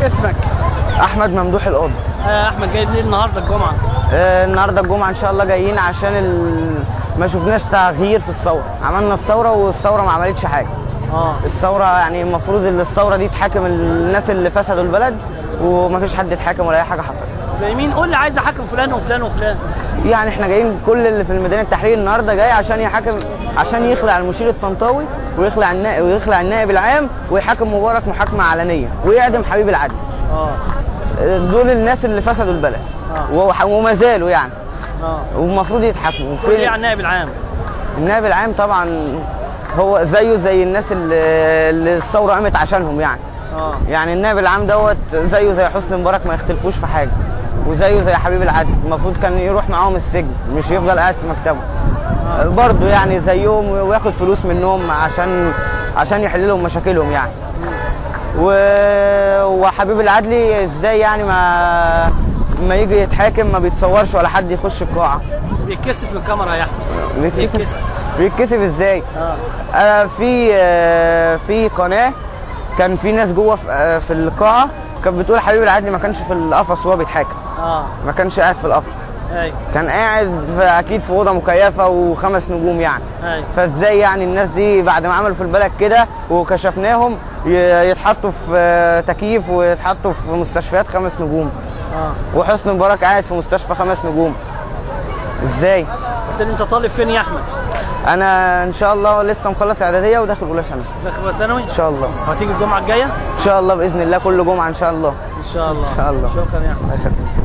اسمك احمد ممدوح القاضي آه احمد جاي ليه النهارده الجمعه آه، النهارده الجمعه ان شاء الله جايين عشان ال... ما شفناش تغيير في الثوره عملنا الثوره والثوره ما عملتش حاجه اه الثوره يعني المفروض ان الثوره دي تحاكم الناس اللي فسدوا البلد وما فيش حد اتحاكم ولا اي حاجه حصلت زي مين قول لي عايز احاكم فلان وفلان وفلان يعني احنا جايين كل اللي في الميدان التحرير النهارده جاي عشان يحاكم عشان يخلع المشير الطنطاوي ويخلع النائب ويخلع النائب العام ويحاكم مبارك محاكمه علنيه ويعدم حبيب العدل اه دول الناس اللي فسدوا البلد آه. وح- وما زالوا يعني اه والمفروض يتحاكموا قول لي في على النائب العام النائب العام طبعا هو زيه زي الناس اللي, اللي الثوره قامت عشانهم يعني اه يعني النائب العام دوت زيه زي حسني مبارك ما يختلفوش في حاجه وزيه زي حبيب العدل المفروض كان يروح معاهم السجن مش يفضل قاعد في مكتبه برضه يعني زيهم وياخد فلوس منهم عشان عشان يحل لهم مشاكلهم يعني و... وحبيب العدلي ازاي يعني ما ما يجي يتحاكم ما بيتصورش ولا حد يخش القاعه بيتكسف من الكاميرا يا احمد بيتكسف بيتكسف. بيتكسف ازاي اه انا في آه، في قناه كان في ناس جوه في آه، في القاعه كانت بتقول حبيب العدلي ما كانش في القفص وهو بيتحاكم اه ما كانش قاعد في القفص ايوه كان قاعد في اكيد في اوضه مكيفه وخمس نجوم يعني ايوه فازاي يعني الناس دي بعد ما عملوا في البلد كده وكشفناهم ي- يتحطوا في آه، تكييف ويتحطوا في مستشفيات خمس نجوم اه وحسني مبارك قاعد في مستشفى خمس نجوم ازاي قلت لي انت طالب فين يا احمد؟ انا ان شاء الله لسه مخلص اعداديه وداخل اولى ثانوي داخل ثانوي؟ ان شاء الله هتيجي الجمعه الجايه؟ ان شاء الله باذن الله كل جمعه ان شاء الله ان شاء الله إن شاء الله. شكرا يا احمد شكرا